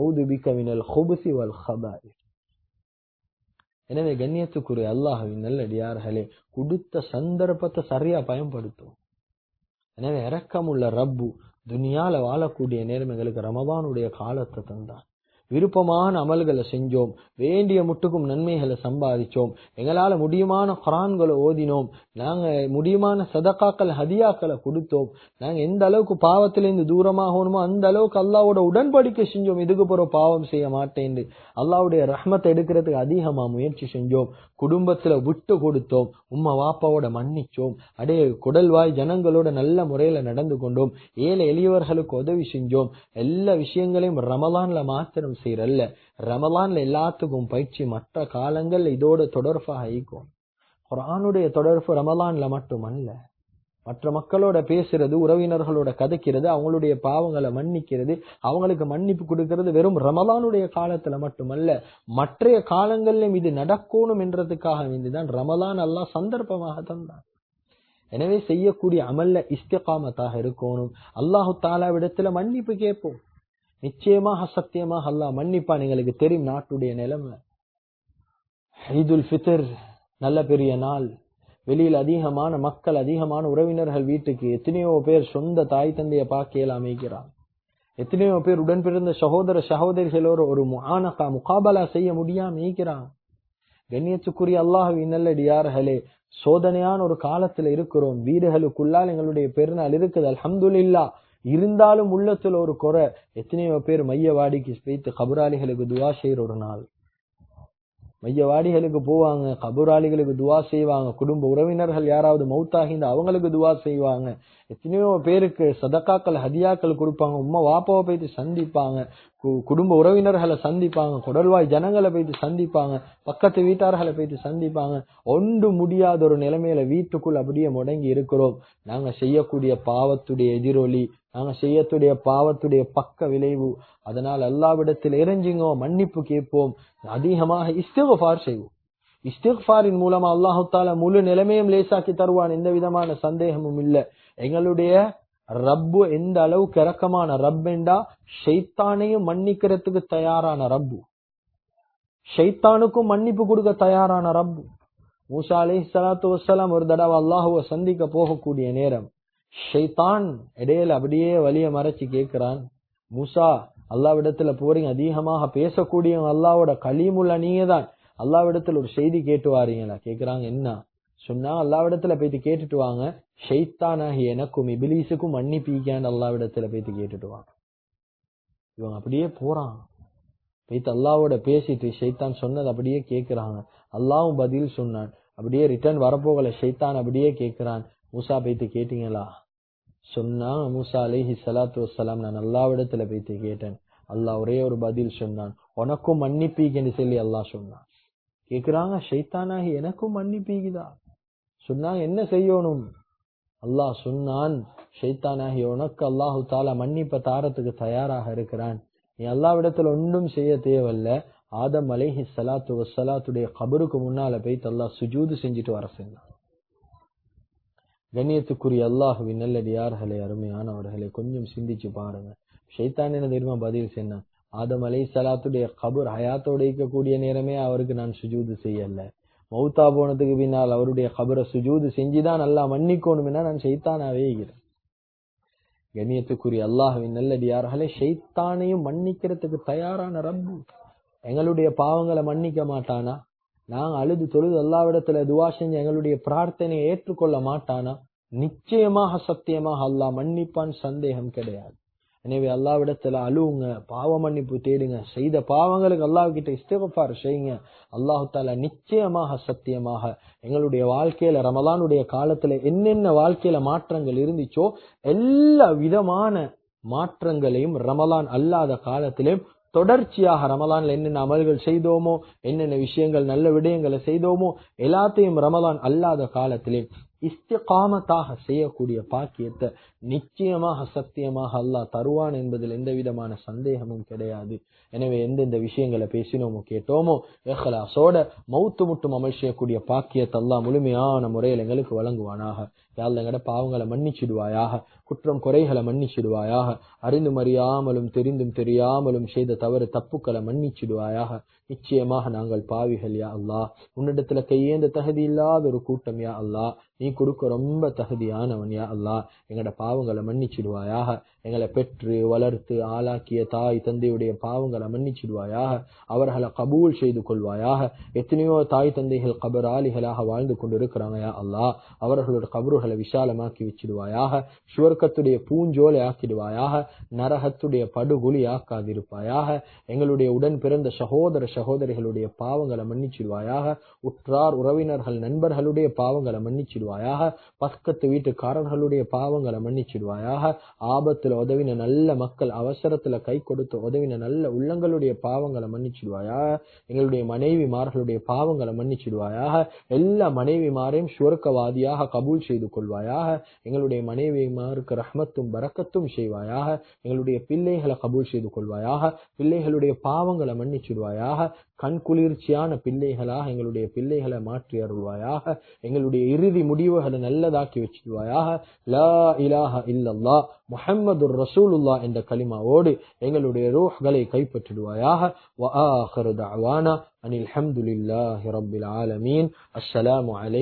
எனவே கண்ணியத்துக்குரிய அல்லாஹுவின் நல்லடியார்களே கொடுத்த சந்தர்ப்பத்தை சரியா பயன்படுத்தும் எனவே இரக்கமுள்ள ரப்பு துனியால வாழக்கூடிய நேரம் எங்களுக்கு ரமதானுடைய காலத்தை தந்தான் விருப்பமான அமல்களை செஞ்சோம் வேண்டிய முட்டுக்கும் நன்மைகளை சம்பாதிச்சோம் எங்களால முடியுமான குரான்களை ஓதினோம் நாங்க முடியுமான சதக்காக்கள் ஹதியாக்களை கொடுத்தோம் நாங்க எந்த அளவுக்கு பாவத்திலிருந்து தூரமாகணுமோ அந்த அளவுக்கு அல்லாவோட உடன்படிக்கை செஞ்சோம் இதுக்கு பிறகு பாவம் செய்ய மாட்டேன் அல்லாவுடைய ரஹ்மத்தை எடுக்கிறதுக்கு அதிகமா முயற்சி செஞ்சோம் குடும்பத்துல விட்டு கொடுத்தோம் உம்மா வாப்பாவோட மன்னிச்சோம் அடே குடல்வாய் ஜனங்களோட நல்ல முறையில நடந்து கொண்டோம் ஏழை எளியவர்களுக்கு உதவி செஞ்சோம் எல்லா விஷயங்களையும் ரமலான்ல மாத்திரம் செய்யறல்ல ரமலான்ல எல்லாத்துக்கும் பயிற்சி மற்ற காலங்கள்ல இதோட தொடர்பாக ஈக்கும் குரானுடைய தொடர்பு ரமலான்ல மட்டுமல்ல மற்ற மக்களோட பேசுறது உறவினர்களோட கதைக்கிறது அவங்களுடைய பாவங்களை மன்னிக்கிறது அவங்களுக்கு மன்னிப்பு கொடுக்கிறது வெறும் ரமலானுடைய காலத்துல மட்டுமல்ல மற்றைய காலங்களிலும் இது நடக்கணும் என்றதுக்காக வேண்டிதான் ரமலான் எல்லாம் சந்தர்ப்பமாக தந்தான் எனவே செய்யக்கூடிய அமல்ல இஸ்திகாமத்தாக இருக்கணும் அல்லாஹு தாலாவிடத்துல மன்னிப்பு கேட்போம் நிச்சயமாக சத்தியமாக அல்லாஹ் மன்னிப்பான் எங்களுக்கு தெரியும் நாட்டுடைய நிலைமை ஈதுல் ஃபித்ர் நல்ல பெரிய நாள் வெளியில் அதிகமான மக்கள் அதிகமான உறவினர்கள் வீட்டுக்கு எத்தனையோ பேர் சொந்த தாய் தந்தைய பார்க்கையில் அமைக்கிறான் எத்தனையோ பேர் உடன் பிறந்த சகோதர சகோதரிகளோடு ஒரு முஆனகா முகாபலா செய்ய முடியாம ஈக்கிறான் கண்ணியத்துக்குரிய அல்லாஹுவின் நல்லடியார்களே சோதனையான ஒரு காலத்துல இருக்கிறோம் வீடுகளுக்குள்ளால் எங்களுடைய பெருநாள் இருக்குது அல்ஹம்துலில்லா இருந்தாலும் உள்ளத்துல ஒரு குறை எத்தனையோ பேர் மையவாடிக்கு வைத்து கபுராளிகளுக்கு துவா செய்யற ஒரு நாள் மையவாடிகளுக்கு போவாங்க கபுராளிகளுக்கு துவா செய்வாங்க குடும்ப உறவினர்கள் யாராவது மௌத்தாகிந்த அவங்களுக்கு துவா செய்வாங்க எத்தனையோ பேருக்கு சதக்காக்கள் ஹதியாக்கள் கொடுப்பாங்க உம்மா வாப்பாவை போயிட்டு சந்திப்பாங்க குடும்ப உறவினர்களை சந்திப்பாங்க குடல்வாய் ஜனங்களை போயிட்டு சந்திப்பாங்க பக்கத்து வீட்டார்களை போயிட்டு சந்திப்பாங்க ஒன்று முடியாத ஒரு நிலைமையில வீட்டுக்குள் அப்படியே முடங்கி இருக்கிறோம் நாங்க செய்யக்கூடிய பாவத்துடைய எதிரொலி நாங்க செய்யக்கூடிய பாவத்துடைய பக்க விளைவு அதனால் அல்லாவிடத்தில் இறைஞ்சிங்கோ மன்னிப்பு கேட்போம் அதிகமாக இஸ்திஃபார் செய்வோம் இஸ்திஃபாரின் மூலமா அல்லாஹு தாலா முழு நிலைமையும் லேசாக்கி தருவான் எந்த விதமான சந்தேகமும் இல்ல எங்களுடைய ரப்பு எந்த அளவுக்கு இறக்கமான ரப்பெண்டா ஷைத்தானையும் மன்னிக்கிறதுக்கு தயாரான ரப்பு ஷைத்தானுக்கும் மன்னிப்பு கொடுக்க தயாரான ரப்பு மூசா அலி சலாத்து வசலாம் ஒரு தடவை அல்லாஹுவ சந்திக்க போகக்கூடிய நேரம் ஷைத்தான் இடையில அப்படியே வலிய மறைச்சு கேட்கிறான் மூசா அல்லாவிடத்துல போறீங்க அதிகமாக பேசக்கூடியவங்க அல்லாவோட கலீமுள்ள நீங்க தான் அல்லாவிடத்துல ஒரு செய்தி கேட்டு வாரீங்களா கேக்குறாங்க என்ன சொன்னா அல்லாவிடத்துல போயிட்டு கேட்டுட்டு வாங்க ஷைத்தானாகி எனக்கும் இபிலீஸுக்கும் மன்னிப்பீக்கான்னு அல்லாவிடத்துல போயிட்டு கேட்டுட்டு வாங்க இவங்க அப்படியே போறான் போயிட்டு அல்லாவோட பேசிட்டு ஷைத்தான் சொன்னது அப்படியே கேக்குறாங்க அல்லாவும் பதில் சொன்னான் அப்படியே ரிட்டர்ன் வரப்போகல ஷைத்தான் அப்படியே கேக்குறான் மூசா போயிட்டு கேட்டீங்களா சொன்னா மூசா அலிஹி சலாத்து வசலாம் நான் அல்லாவிடத்துல போயிட்டு கேட்டேன் அல்லாஹ் ஒரே ஒரு பதில் சொன்னான் உனக்கும் மன்னிப்பீங்கன்னு சொல்லி அல்லாஹ் சொன்னான் கேக்குறாங்க ஷைத்தானாகி எனக்கும் மன்னிப்பீகுதா சொன்னாங்க என்ன செய்யணும் அல்லாஹ் சொன்னான் ஷைத்தானாகி உனக்கு அல்லாஹு தாலா மன்னிப்ப தாரத்துக்கு தயாராக இருக்கிறான் நீ அல்லாவிடத்துல ஒன்றும் செய்ய தேவையில்ல ஆதம் அலைஹி ஸலாத்து வஸ்ஸலாத்துடைய கபருக்கு முன்னால போய் அல்லாஹ் சுஜூது செஞ்சுட்டு வர சொன்னான் கண்ணியத்துக்குரிய அல்லாஹுவின் நல்லடியார்களே அருமையானவர்களே கொஞ்சம் சிந்திச்சு பாருங்க ஷைத்தான் என்ன தெரியுமா பதில் சொன்னான் ஆதம் அலை சலாத்துடைய கபர் ஹயாத்தோட இருக்கக்கூடிய நேரமே அவருக்கு நான் சுஜூது செய்யல மௌத்தா போனதுக்கு பின்னால் அவருடைய கபரை சுஜூது செஞ்சுதான் நல்லா மன்னிக்கணும்னா நான் ஷைத்தானாவே இருக்கிறேன் கண்ணியத்துக்குரிய அல்லாஹுவின் நல்லடியார்களே ஷைத்தானையும் மன்னிக்கிறதுக்கு தயாரான ரப்பு எங்களுடைய பாவங்களை மன்னிக்க மாட்டானா நாங்க அழுது தொழுது அல்லாவிடத்துல துவா செஞ்சு எங்களுடைய பிரார்த்தனையை ஏற்றுக்கொள்ள மாட்டானா நிச்சயமாக சத்தியமாக அல்லாஹ் மன்னிப்பான் சந்தேகம் கிடையாது எனவே அல்லாவிடத்துல அழுவுங்க பாவ மன்னிப்பு தேடுங்க செய்த பாவங்களுக்கு அல்லாஹ் கிட்ட இஸ்திகஃபார் செய்யுங்க அல்லாஹு தாலா நிச்சயமாக சத்தியமாக எங்களுடைய வாழ்க்கையில ரமலானுடைய காலத்துல என்னென்ன வாழ்க்கையில மாற்றங்கள் இருந்துச்சோ எல்லா விதமான மாற்றங்களையும் ரமலான் அல்லாத காலத்திலும் தொடர்ச்சியாக ரமலான்ல என்னென்ன அமல்கள் செய்தோமோ என்னென்ன விஷயங்கள் நல்ல விடயங்களை செய்தோமோ எல்லாத்தையும் ரமலான் அல்லாத காலத்திலே இஸ்திகாமத்தாக செய்யக்கூடிய பாக்கியத்தை நிச்சயமாக சத்தியமாக அல்லாஹ் தருவான் என்பதில் எந்த விதமான சந்தேகமும் கிடையாது எனவே எந்தெந்த விஷயங்களை பேசினோமோ கேட்டோமோ ஏஹலாசோட மௌத்து முட்டும் அமல் செய்யக்கூடிய பாக்கியத்தை அல்லாஹ் முழுமையான முறையில் எங்களுக்கு வழங்குவானாக யாழ் எங்கட பாவங்களை மன்னிச்சிடுவாயாக குற்றம் குறைகளை மன்னிச்சிடுவாயாக அறிந்தும் அறியாமலும் தெரிந்தும் தெரியாமலும் செய்த தவறு தப்புக்களை மன்னிச்சிடுவாயாக நிச்சயமாக நாங்கள் பாவிகள் யா அல்லா உன்னிடத்துல கையேந்த தகுதி இல்லாத ஒரு கூட்டம் யா அல்லா நீ கொடுக்க ரொம்ப தகுதியானவன் யா அல்லா எங்கட பாவங்களை மன்னிச்சிடுவாயாக எங்களை பெற்று வளர்த்து ஆளாக்கிய தாய் தந்தையுடைய பாவங்களை மன்னிச்சிடுவாயாக அவர்களை கபூல் செய்து கொள்வாயாக எத்தனையோ தாய் தந்தைகள் கபர் ஆலிகளாக வாழ்ந்து கொண்டிருக்கிறாங்க யா அல்லா அவர்களோட கபறுகளை விசாலமாக்கி வச்சிடுவாயாக சுவர்க்கத்துடைய பூஞ்சோலை ஆக்கிடுவாயாக நரகத்துடைய படுகொலி ஆக்காதிருப்பாயாக எங்களுடைய உடன் பிறந்த சகோதர சகோதரிகளுடைய பாவங்களை மன்னிச்சிடுவாயாக உற்றார் உறவினர்கள் நண்பர்களுடைய பாவங்களை மன்னிச்சிடுவாயாக பக்கத்து வீட்டுக்காரர்களுடைய பாவங்களை மன்னிச்சிடுவாயாக ஆபத்துல உதவின நல்ல மக்கள் அவசரத்துல கை கொடுத்து உதவின நல்ல உள்ளங்களுடைய பாவங்களை மன்னிச்சிடுவாயாக எங்களுடைய மனைவிமார்களுடைய பாவங்களை மன்னிச்சிடுவாயாக எல்லா மனைவிமாரையும் சுவர்க்கவாதியாக கபூல் செய்து கொள்வாயாக எங்களுடைய மனைவிமாருக்கு ரஹ்மத்தும் பரக்கத்தும் செய்வாயாக எங்களுடைய பிள்ளைகளை கபூல் செய்து கொள்வாயாக பிள்ளைகளுடைய பாவங்களை மன்னிச்சிடுவாயாக கண் குளிர்ச்சியான பிள்ளைகளாக எங்களுடைய பிள்ளைகளை மாற்றி அருள்வாயாக எங்களுடைய இறுதி முடிவுகளை நல்லதாக்கி வச்சிடுவாயாக லா இலாஹ இல்லல்லா முஹம்மது ரசூலுல்லா என்ற கலிமாவோடு எங்களுடைய ரூஹ்களை கைப்பற்றிடுவாயாக வ ஆஹிரு தஅவானா அனில் ஹம்துலில்லாஹி ரப்பில் ஆலமீன் அஸ்ஸலாமு அலைக்கும்